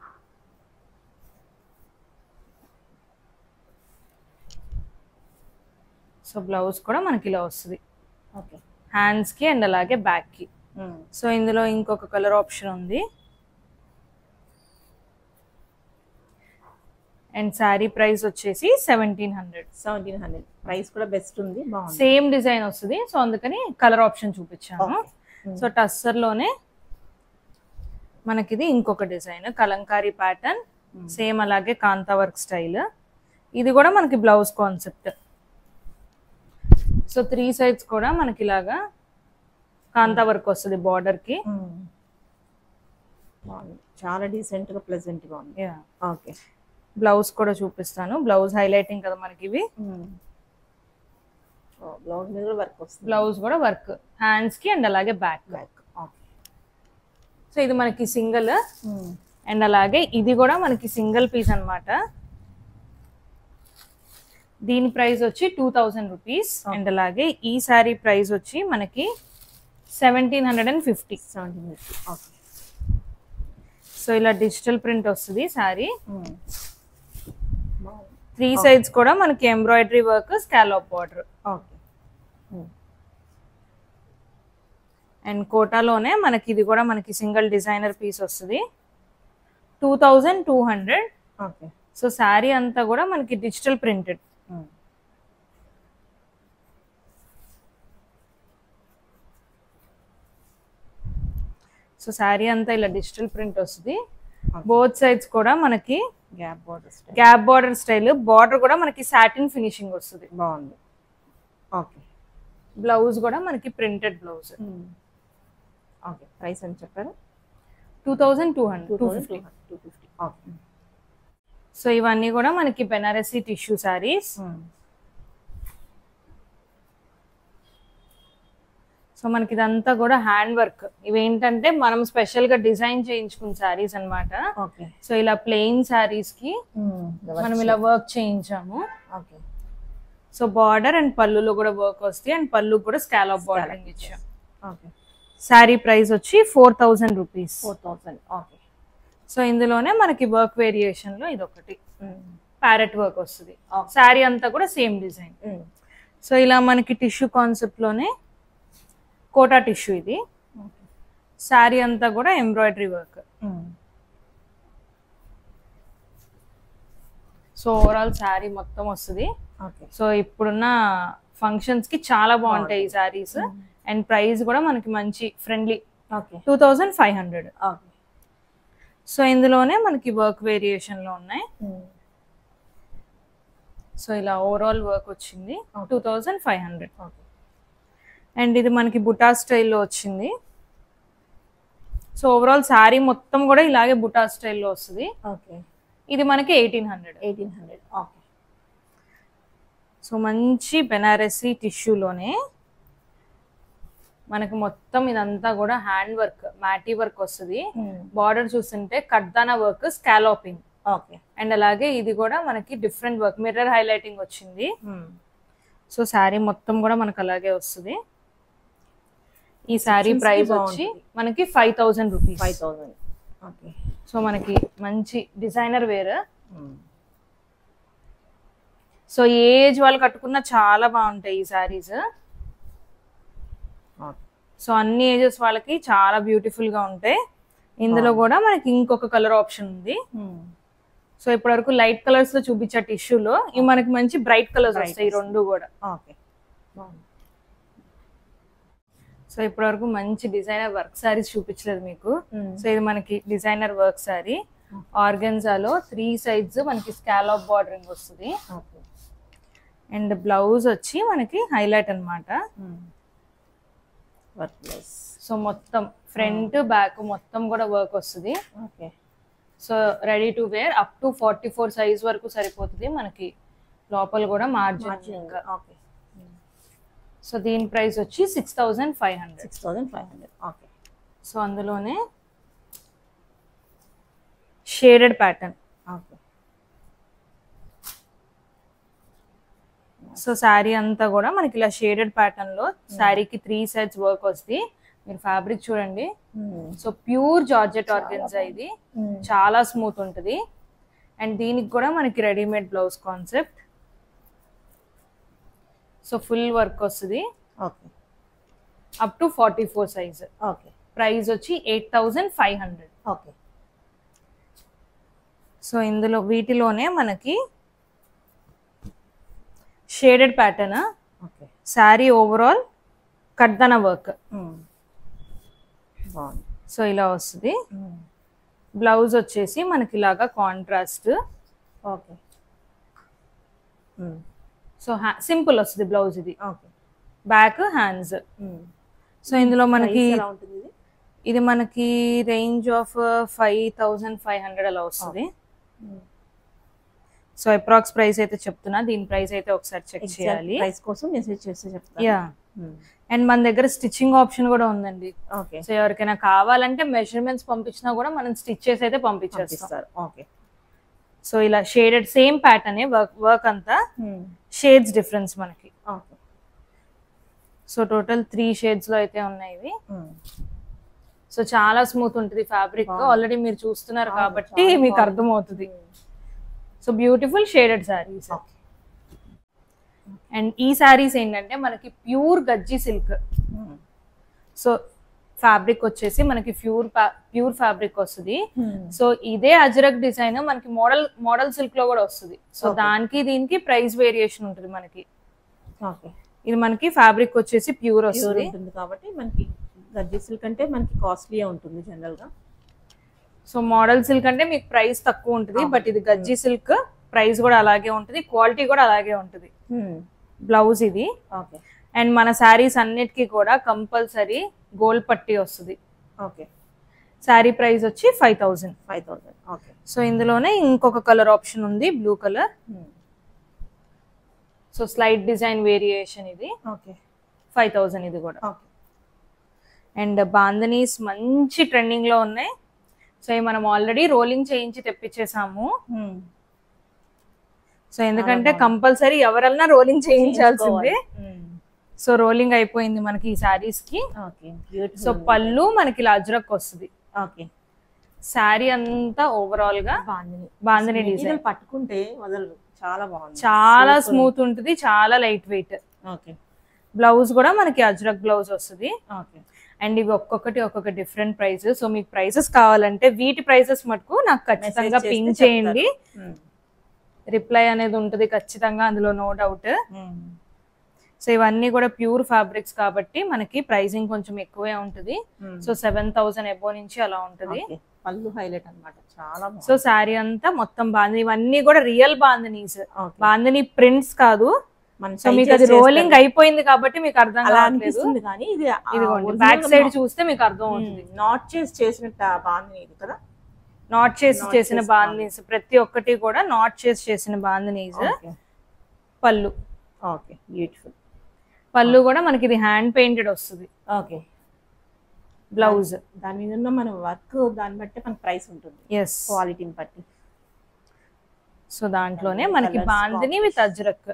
సో బ్లౌజ్ కూడా మనకి ఇలా వస్తుంది ఓకే హ్యాండ్స్ కి అండ్ అలాగే బ్యాక్ కి సో ఇందులో ఇంకొక కలర్ ఆప్షన్ ఉంది అండ్ శారీ ప్రైస్ వచ్చేసి seventeen hundred seventeen hundred price కూడా బెస్ట్ ఉంది బాగుంది సేమ్ డిజైన్ వస్తుంది సో అందుకని కలర్ ఆప్షన్ చూపించాను Okay. సో టస్సర్ లోనే మనకిది ఇంకొక డిజైన్ కలంకారీ ప్యాటర్న్ సేమ్ అలాగే కాంతా వర్క్ స్టైల్ ఇది కూడా మనకి blouse concept so three sides కూడా మనకి ఇలాగా కాంతా వర్క్ వస్తుంది బార్డర్ కి బాగుంది చాలా డీసెంట్ గా ప్లెజెంట్ గా ఉంది ఓకే బ్లౌజ్ కూడా చూపిస్తాను బ్లౌజ్ హైలైటింగ్ కదా మనకి ఇవి బ్లౌజ్ మీద కూడా వర్క్ వస్తుంది బ్లౌజ్ కూడా వర్క్ హ్యాండ్స్ కి అండ్ అలాగే బ్యాక్ బ్యాక్ ఓకే సో ఇది మనకి సింగిల్ అండ్ అలాగే ఇది కూడా మనకి సింగిల్ పీస్ అన్నమాట దీని ప్రైస్ వచ్చి టూ థౌజండ్ రూపీస్ అండ్ అలాగే ఈ శారీ ప్రైస్ వచ్చి మనకి seventeen hundred and fifty seventeen okay so ఇలా డిజిటల్ ప్రింట్ వస్తుంది శారీ బాగుంది త్రీ సైడ్స్ కూడా మనకి embroidery work scallop border okay and కోటాలోనే మనకి ఇది కూడా మనకి సింగిల్ డిజైనర్ పీస్ వస్తుంది two thousand two hundred okay so sari అంతా కూడా మనకి డిజిటల్ ప్రింటెడ్ సో శారీ అంతా ఇలా డిజిటల్ ప్రింట్ వస్తుంది బోత్ సైడ్స్ కూడా మనకి gap border style gap border style border కూడా మనకి సాటిన్ ఫినిషింగ్ వస్తుంది బాగుంది ఓకే బ్లౌజ్ కూడా మనకి ప్రింటెడ్ బ్లౌజ్ ఓకే ప్రైస్ అని చెప్పారు two thousand two hundred two fifty two fifty okay so ఇవన్నీ కూడా మనకి బెనారసీ టిష్యూ శారీస్ సో మనకి ఇదంతా కూడా హ్యాండ్ వర్క్ ఇవేంటంటే మనం స్పెషల్ గా డిజైన్ చేయించుకున్న శారీస్ అన్నమాట ఓకే సో ఇలా ప్లెయిన్ శారీస్ కి మనం ఇలా వర్క్ చేయించాము ఓకే సో బార్డర్ అండ్ పళ్ళులో కూడా వర్క్ వస్తాయి అండ్ పళ్ళు కూడా స్కాలప్ బార్డరింగ్ ఇచ్చాం ఓకే శారీ ప్రైస్ వచ్చి four thousand rupees four thousand okay so ఇందులోనే మనకి వర్క్ వేరియేషన్ లో ఇది ఒకటి ప్యారెట్ వర్క్ వస్తుంది శారీ అంతా కూడా సేమ్ డిజైన్ సో ఇలా మనకి టిష్యూ కాన్సెప్ట్ లోనే కోటా టిష్యూ ఇది శారీ అంతా కూడా embroidery work so overall sari మొత్తం వస్తుంది ఓకే సో ఇప్పుడున్న ఫంక్షన్స్ కి చాలా బాగుంటాయి ఈ శారీస్ అండ్ ప్రైస్ కూడా మనకి మంచి friendly okay two thousand five hundred okay so ఇందులోనే మనకి వర్క్ వేరియేషన్ లో ఉన్నాయి సో ఇలా ఓవరాల్ వర్క్ వచ్చింది two thousand five hundred okay and ఇది మనకి బుటా స్టైల్లో వచ్చింది సో ఓవరాల్ శారీ మొత్తం కూడా ఇలాగే బుటా స్టైల్లో వస్తుంది ఓకే ఇది మనకి eighteen hundred eighteen hundred okay so మంచి బెనారసీ టిష్యూలోనే మనకి మొత్తం ఇదంతా కూడా హ్యాండ్ వర్క్ మ్యాటీ వర్క్ వస్తుంది బార్డర్ చూస్తుంటే కడ్దానా వర్క్ స్కాలోపింగ్ ఓకే అండ్ అలాగే ఇది కూడా మనకి డిఫరెంట్ వర్క్ మిర్రర్ హైలైటింగ్ వచ్చింది సో శారీ మొత్తం కూడా మనకు అలాగే వస్తుంది ఈ శారీ Sections కి ప్రైస్ వచ్చి బాగుంటుంది. మనకి five thousand rupees five thousand okay so మనకి మంచి డిజైనర్ వేర్ సో ఏ ఏజ్ వాళ్ళు కట్టుకున్నా చాలా బాగుంటాయి ఈ శారీస్ ఓకే సో అన్ని ఏజెస్ వాళ్ళకి చాలా బ్యూటిఫుల్ గా ఉంటాయి ఇందులో కూడా మనకి ఇంకొక కలర్ ఆప్షన్ ఉంది సో ఇప్పటి వరకు లైట్ కలర్స్ లో చూపించే టిష్యూలో ఇవి మనకి మంచి బ్రైట్ కలర్స్ Bright వస్తాయి ఈ రెండు కూడా ఓకే బాగుంది సో ఇప్పటి వరకు మంచి డిజైనర్ వర్క్ సారీస్ చూపించలేదు మీకు సో ఇది మనకి డిజైనర్ వర్క్ సారీ ఆర్గెన్జాలో త్రీ సైడ్స్ మనకి స్కాలప్ బార్డరింగ్ వస్తుంది ఓకే అండ్ బ్లౌజ్ వచ్చి మనకి హైలైట్ అన్నమాట వర్క్ ప్లేస్ సో మొత్తం ఫ్రంట్ బ్యాక్ మొత్తం కూడా వర్క్ వస్తుంది okay so ready to wear up to forty four size వరకు సరిపోతుంది మనకి లోపల కూడా మార్జిన్ ఓకే సో దీని ప్రైస్ వచ్చి six thousand five hundred six thousand five hundred okay so అందులోనే shaded pattern okay so sari అంతా కూడా మనకి ఇలా షేడెడ్ ప్యాటర్న్ లో శారీకి త్రీ సైడ్స్ వర్క్ వస్తుంది మీరు ఫ్యాబ్రిక్ చూడండి సో ప్యూర్ జార్జెట్ ఆర్గెన్జా ఇది చాలా స్మూత్ ఉంటుంది అండ్ దీనికి కూడా మనకి readymade blouse concept so full work వస్తుంది okay up to forty four size okay price వచ్చి eight thousand five hundred okay so ఇందులో వీటిలోనే మనకి shaded pattern okay sari overall కడ్దన వర్క్ బాగుంది సో ఇలా వస్తుంది బ్లౌజ్ వచ్చేసి మనకి ఇలాగా కాంట్రాస్ట్ ఓకే సో సింపుల్ వస్తుంది బ్లౌజ్ ఇది ఓకే బ్యాక్ హ్యాండ్స్ సో ఇందులో మనకి Price ఎలా ఉంటుంది ఇది ఇది మనకి range of five thousand five hundred అలా వస్తుంది సో అప్రాక్స్ ప్రైస్ అయితే చెప్తున్నా దీని ప్రైస్ అయితే ఒకసారి చెక్ చేయాలి ప్రైస్ కోసం మెసేజ్ చేస్తే చెప్తాను యా అండ్ మన దగ్గర స్టిచ్చింగ్ ఆప్షన్ కూడా ఉందండి ఓకే సో ఎవరికైనా కావాలంటే మెజర్మెంట్స్ పంపించినా కూడా మనం స్టిచ్ చేసి అయితే పంపించేస్తాం పంపిస్తారు ఓకే సో ఇలా shaded same pattern work work అంతా షేడ్స్ డిఫరెన్స్ మనకి okay so total three shades లో అయితే ఉన్నాయి ఇవి సో చాలా స్మూత్ ఉంటుంది ఫ్యాబ్రిక్ బాగుంది. ఆల్రెడీ మీరు చూస్తున్నారు అవును, కాబట్టి చాలా మీకు బాగుంది. అర్థమవుతుంది so beautiful shaded sarees and ఈ శారీస్ ఏంటంటే మనకి pure gajji silk so fabric వచ్చేసి మనకి ప్యూర్ ప్యూర్ ఫ్యాబ్రిక్ వస్తుంది సో ఇదే అజరక్ డిజైన్ మనకి మోడల్ మోడల్ సిల్క్ లో కూడా వస్తుంది సో Okay. దానికి దీనికి ప్రైస్ వేరియేషన్ ఉంటుంది మనకి ఓకే ఇది మనకి ఫ్యాబ్రిక్ వచ్చేసి ప్యూర్ ప్యూర్ వస్తుంది ఉంటుంది కాబట్టి మనకి గజ్జి సిల్క్ అంటే మనకి కాస్ట్లీ ఉంటుంది జనరల్ గా సో మోడల్ సిల్క్ అంటే మీకు ప్రైస్ తక్కువ ఉంటుంది అవును. బట్ ఇది గజ్జి సిల్క్ ప్రైస్ కూడా అలాగే ఉంటుంది క్వాలిటీ కూడా అలాగే ఉంటుంది బ్లౌజ్ ఇది ఓకే అండ్ మన శారీస్ అన్నిటికీ కూడా కంపల్సరీ గోల్డ్ పట్టి వస్తుంది ఓకే శారీ ప్రైస్ వచ్చి five thousand five thousand okay so ఇందులోనే ఇంకొక కలర్ ఆప్షన్ ఉంది blue colour so slide design variation ఇది ఓకే ఫైవ్ థౌజండ్ ఇది కూడా ఓకే అండ్ బాందనీస్ మంచి ట్రెండింగ్ లో ఉన్నాయి సో ఇవి మనం ఆల్రెడీ రోలింగ్ చేయించి తెప్పించేసాము సో ఎందుకంటే బాగుంది. కంపల్సరీ ఎవరన్నా రోలింగ్ చేయించాల్సిందే సో రోలింగ్ అయిపోయింది మనకి ఈ సారీస్ కి ఓకే బ్యూటిఫుల్ సో పళ్ళు మనకి ఇలా అజ్రక్ వస్తుంది ఓకే శారీ అంతా ఓవరాల్ గా బాందిని బాందిని మెటీరియల్ డిజైన్ పట్టుకుంటే వదలరు చాలా బాగుంది చాలా Super. స్మూత్ ఉంటుంది చాలా లైట్ వెయిట్ ఓకే బ్లౌజ్ కూడా మనకి అజ్రక్ బ్లౌజ్ వస్తుంది ఓకే అండ్ ఇవి ఒక్కొక్కటి ఒక్కొక్క డిఫరెంట్ ప్రైస్ సో మీకు ప్రైసెస్ కావాలంటే వీటి ప్రైసెస్ మటుకు నాకు ఖచ్చితంగా చేస్తే పింక్ చెప్తారు. చేయండి రిప్లై అనేది ఉంటుంది ఖచ్చితంగా అందులో నో డౌట్ సో ఇవన్నీ కూడా ప్యూర్ ఫ్యాబ్రిక్స్ కాబట్టి మనకి ప్రైసింగ్ కొంచెం ఎక్కువే ఉంటుంది సో సెవెన్ థౌసండ్ ఎబో నుంచి అలా ఉంటుంది ఓకే పళ్ళు హైలైట్ అన్నమాట చాలా సో శారీ అంతా మొత్తం బాందని ఇవన్నీ కూడా real bandhanis okay bandhani prints కాదు మన సో మీకు అది రోలింగ్ అయిపోయింది కాబట్టి మీకు అర్థం అలా కావట్లేదు అనిపిస్తుంది కానీ ఇది ఇదిగోండి బ్యాక్ సైడ్ చూస్తే మీకు అర్థం అవుతుంది నాట్ చేసి చేసినట్టు బాగుంది ఇది కదా నాట్ చేసి Knot చేసిన చేసి బాందనీస్ ప్రతి ఒక్కటి కూడా నాట్ చేసి చేసిన బాందనీస్ ఓకే పళ్ళు ఓకే బ్యూటిఫుల్ పళ్ళు కూడా మనకి ఇది హ్యాండ్ పెయింటెడ్ వస్తుంది ఓకే బ్లౌజ్ దాని మీద ఉన్న మన వర్క్ దాన్ని బట్టి మనకి ప్రైస్ ఉంటుంది ఎస్ క్వాలిటీని బట్టి సో దాంట్లోనే అన్ని మనకి colours bandhani with Ajrak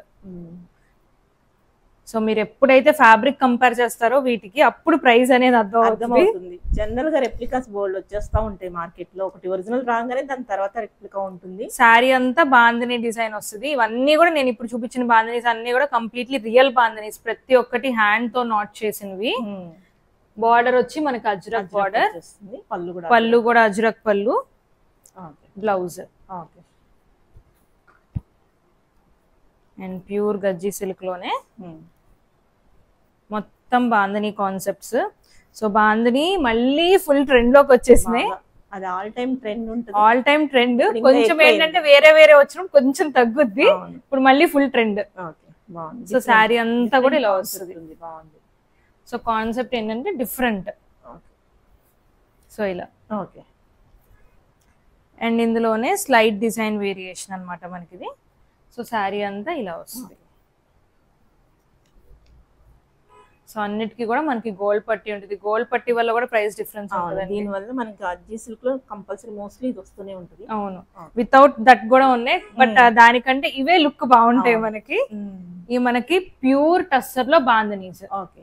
so మీరు ఎప్పుడైతే ఫ్యాబ్రిక్ కంపేర్ చేస్తారో వీటికి అప్పుడు ప్రైస్ అనేది అర్థం అవుతుంది అర్థమవుతుంది జనరల్ గా రెప్లికాస్ బోల్డ్ వచ్చేస్తా ఉంటాయి మార్కెట్ లో ఒకటి ఒరిజినల్ రాగానే దాని తర్వాత రెప్లికా ఉంటుంది శారీ అంతా బాందిని డిజైన్ వస్తుంది ఇవన్నీ కూడా నేను ఇప్పుడు చూపించిన బాందినీస్ అన్ని కూడా కంప్లీట్లీ రియల్ బాందినీస్ ప్రతి ఒక్కటి హ్యాండ్ తో నాట్ చేసినవి బార్డర్ వచ్చి మనకి అజ్రక్ బార్డర్ వచ్చేస్తుంది పళ్ళు కూడా పళ్ళు కూడా అజ్రక్ పళ్ళు okay blouse okay and pure gajji silk లోనే మొత్తం బాందని కాన్సెప్ట్స్ సో బాందని మళ్ళీ ఫుల్ ట్రెండ్ లోకి వచ్చేసినాయి బాగా. అది ఆల్ టైమ్ ట్రెండ్ ఉంటుంది ఆల్ టైం ట్రెండ్ ఇప్పుడు ఇంకా కొంచెం ఎక్కువైంది. ఏంటంటే వేరే వేరే వచ్చినప్పుడు కొంచెం తగ్గుద్ది అవును. ఇప్పుడు మళ్ళీ ఫుల్ ట్రెండ్ ఓకే బాగుంది సో శారీ అంతా కూడా ఇలా Different వస్తుంది concept ఉంది బాగుంది సో కాన్సెప్ట్ ఏంటంటే డిఫరెంట్ ఓకే సో ఇలా ఓకే అండ్ ఇందులోనే స్లైడ్ డిజైన్ వేరియేషన్ అన్నమాట మనకి ఇది సో శారీ అంతా ఇలా వస్తుంది సో అన్నిటికీ కూడా మనకి గోల్డ్ పట్టి ఉంటుంది గోల్డ్ పట్టి వల్ల కూడా ప్రైస్ డిఫరెన్స్ అవును ఉంటుంది దీని వల్ల మనకి అజ్జీ సిల్క్ లో కంపల్సరీ మోస్ట్లీ ఇది వస్తూనే ఉంటుంది అవును అవును. వితౌట్ దట్ కూడా ఉన్నాయి బట్ దానికంటే ఇవే లుక్ బాగుంటాయి అవును. మనకి ఇవి మనకి ప్యూర్ టస్సర్ లో బాందనీస్ ఓకే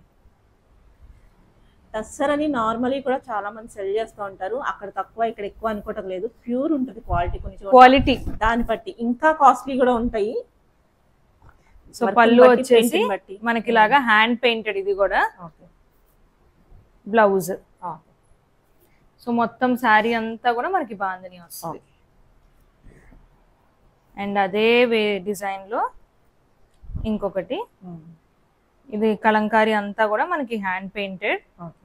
టస్సర్ అని నార్మలీ కూడా చాలా మంది సెల్ చేస్తూ ఉంటారు అక్కడ తక్కువ ఇక్కడ ఎక్కువ అనుకోవటం లేదు ప్యూర్ ఉంటుంది క్వాలిటీ కొన్ని చోట్ల క్వాలిటీ దాన్ని బట్టి ఇంకా కాస్ట్లీ కూడా ఉంటాయి సో Work ని పళ్ళు బట్టి, వచ్చేసి print ని బట్టి. మనకి ఇలాగా హ్యాండ్ పెయింటెడ్ ఇది కూడా ఓకే బ్లౌజ్ ఓకే సో మొత్తం శారీ అంతా కూడా మనకి బాందని వస్తుంది అండ్ అదే వే డిజైన్ లో ఇంకొకటి ఇది కలంకారీ అంతా కూడా మనకి హ్యాండ్ పెయింటెడ్ ఓకే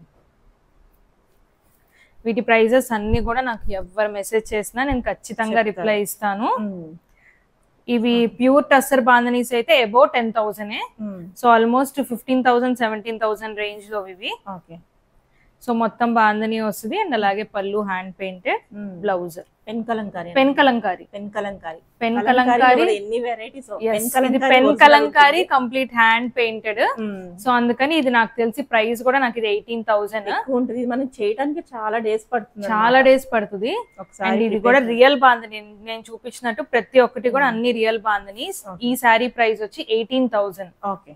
వీటి ప్రైజెస్ అన్ని కూడా నాకు ఎవరు మెసేజ్ చేసినా నేను ఖచ్చితంగా చెప్తారు. రిప్లై ఇస్తాను ఇవి ప్యూర్ టస్సర్ బాందనీస్ అయితే about ten thousand so almost fifteen thousand seventeen thousand range లో ఇవి ఓకే సో మొత్తం బాందని వస్తుంది అండ్ అలాగే పళ్ళు hand painted blouse pen Kalamkari pen Kalamkari pen Kalamkari pen Kalamkari Kalamkari కూడా ఎన్ని వెరైటీస్ Yes, ఇది pen Kalamkari complete hand painted so అందుకని ఇది నాకు తెలిసి ప్రైస్ కూడా నాకు ఇది ఎయిటీన్ థౌసండ్ ఎక్కువ ఉంటుంది ఇది మనం చేయడానికి చాలా డేస్ పడుతుంది చాలా డేస్ పడుతుంది ఒకసారి అండ్ ఇది కూడా రియల్ బాందని నేను చూపించినట్టు ప్రతి ఒక్కటి కూడా అన్ని రియల్ బాందని ఈ శారీ ప్రైస్ వచ్చి ఎయిటీన్ థౌసండ్ ఓకే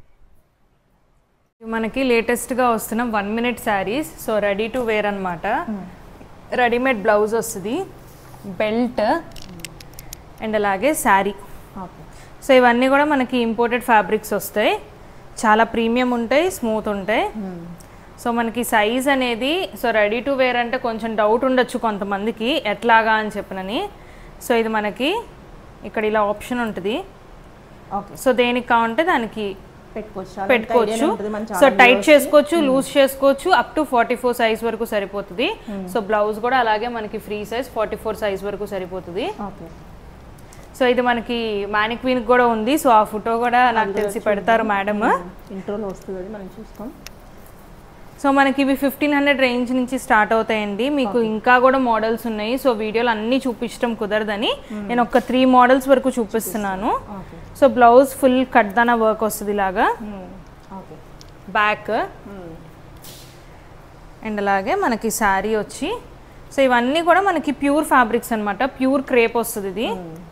మనకి లేటెస్ట్ గా వస్తున్న one minute sarees so ready to wear అన్నమాట రెడీమేడ్ బ్లౌజ్ వస్తుంది బెల్ట్ అండ్ అలాగే శారీ ఓకే సో ఇవన్నీ కూడా మనకి ఇంపోర్టెడ్ ఫ్యాబ్రిక్స్ వస్తాయి చాలా ప్రీమియం ఉంటాయి స్మూత్ ఉంటాయి సో మనకి సైజ్ అనేది సో రెడీ టు వేర్ అంటే కొంచెం డౌట్ ఉండొచ్చు కొంతమందికి ఎట్లాగా అని చెప్పనని సో ఇది మనకి ఇక్కడ ఇలా ఆప్షన్ ఉంటుంది ఓకే సో దేనికి కావాలంటే దానికి పెట్టుకోవచ్చు చాలా పెట్టుకోవచ్చు idea ఉంటుంది మన సో చాలా టైట్ చేసుకోవచ్చు లూజ్ చేసుకోవచ్చు up to forty four size వరకు సరిపోతుంది సో బ్లౌజ్ కూడా అలాగే మనకి free size forty four size వరకు సరిపోతుంది ఓకే సో ఇది మనకి మ్యానిక్వీన్ కూడా ఉంది సో ఆ ఫోటో కూడా నాకు తెలిసి పెడతారు మేడం ఇంట్రోలో వస్తుంది అది మనం చూస్తాం సో మనకి ఇవి ఫిఫ్టీన్ హండ్రెడ్ రేంజ్ నుంచి స్టార్ట్ అవుతాయండి మీకు ఇంకా కూడా మోడల్స్ ఉన్నాయి సో వీడియోలు అన్ని చూపించడం కుదరదని నేను ఒక త్రీ మోడల్స్ వరకు చూపిస్తున్నాను ఓకే సో బ్లౌజ్ ఫుల్ కట్దాన వర్క్ వస్తుంది ఇలాగా ఓకే బ్యాక్ అండ్ అలాగే మనకి శారీ వచ్చి సో ఇవన్నీ కూడా మనకి ప్యూర్ ఫ్యాబ్రిక్స్ అన్నమాట ప్యూర్ క్రేప్ వస్తుంది ఇది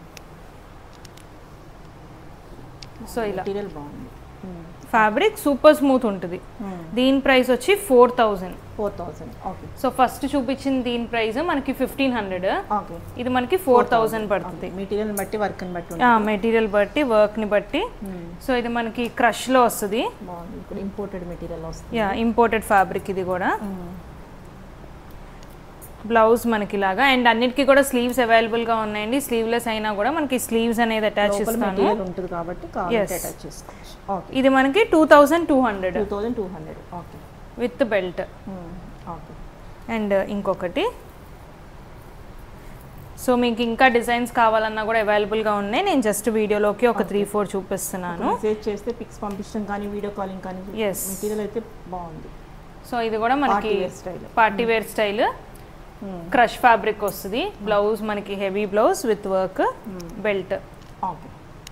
సో ఇలా మెటీరియల్ బాగుంది ఫ్యాబ్రిక్ సూపర్ స్మూత్ ఉంటుంది దీని ప్రైస్ వచ్చి four thousand four thousand okay so first చూపించిన దీని ప్రైస్ మనకి ఫిఫ్టీన్ హండ్రెడ్ ఓకే ఇది మనకి ఫోర్ థౌజండ్ పడుతుంది మెటీరియల్ బట్టి వర్క్ని బట్టి ఉంటుంది మెటీరియల్ బట్టి వర్క్ ని బట్టి సో ఇది మనకి క్రష్ లో వస్తుంది బాగుంది ఇక్కడ ఇంపోర్టెడ్ మెటీరియల్ వస్తుంది యా ఇంపోర్టెడ్ ఫ్యాబ్రిక్ ఇది కూడా బ్లౌజ్ మనకి ఇలాగా అండ్ అన్నిటికీ కూడా స్లీవ్స్ అవైలబుల్ గా ఉన్నాయండి స్లీవ్లెస్ అయినా కూడా మనకి స్లీవ్స్ అనేది అటాచ్ లోపల ఇస్తాను మెటీరియల్ ఉంటుంది కాబట్టి కావాలంటే Yes. అటాచ్ చేసుకోవచ్చు ఓకే ఇది మనకి two thousand two hundred two thousand two hundred okay with belt okay and ఇంకొకటి సో మీకు ఇంకా డిజైన్స్ కావాలన్నా కూడా అవైలబుల్గా ఉన్నాయి నేను జస్ట్ వీడియోలోకి ఒక త్రీ ఫోర్ చూపిస్తున్నాను మెసేజ్ చేస్తే పిక్స్ పంపించడం కానీ వీడియో కాలింగ్ కానీ Yes. మెటీరియల్ అయితే బాగుంది సో ఇది కూడా మనకి Party wear style. Party wear style crush fabric వస్తుంది బ్లౌజ్ మనకి heavy blouse with work belt okay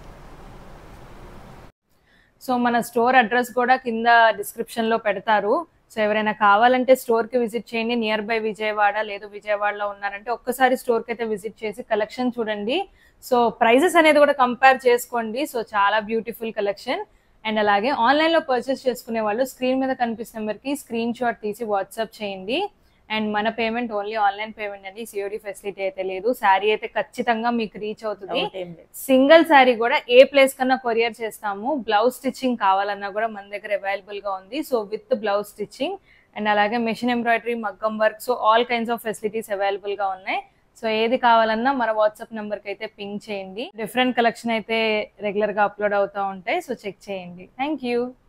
so మన స్టోర్ అడ్రస్ కూడా కింద డిస్క్రిప్షన్ లో పెడతారు సో ఎవరైనా కావాలంటే స్టోర్ కి విజిట్ చేయండి నియర్ బై విజయవాడ లేదు విజయవాడలో ఉన్నారంటే ఒక్కసారి స్టోర్ కి అయితే విజిట్ చేసి కలెక్షన్ చూడండి సో ప్రైజెస్ అనేది కూడా కంపేర్ చేసుకోండి సో చాలా బ్యూటిఫుల్ కలెక్షన్ అండ్ అలాగే ఆన్లైన్ లో పర్చేస్ చేసుకునే వాళ్ళు స్క్రీన్ మీద కనిపిస్తున్న నెంబర్కి స్క్రీన్ షాట్ తీసి వాట్సాప్ చేయండి అండ్ మన పేమెంట్ ఓన్లీ ఆన్లైన్ పేమెంట్ అండి సిఓడి ఫెసిలిటీ అయితే లేదు శారీ అయితే ఖచ్చితంగా మీకు రీచ్ అవుతుంది Doubt ఏం లేదు సింగిల్ శారీ కూడా ఏ ప్లేస్ కన్నా కొరియర్ చేస్తాము బ్లౌజ్ స్టిచ్చింగ్ కావాలన్నా కూడా మన దగ్గర అవైలబుల్ గా ఉంది so with blouse stitching and అలాగే మెషిన్ ఎంబ్రాయిడరీ మగ్గం work so all kinds of facilities available గా ఉన్నాయి సో ఏది కావాలన్నా మన వాట్సాప్ నెంబర్ కి అయితే పింక్ చేయండి డిఫరెంట్ కలెక్షన్ అయితే రెగ్యులర్ గా అప్లోడ్ అవుతూ ఉంటాయి సో చెక్ చేయండి థ్యాంక్ యూ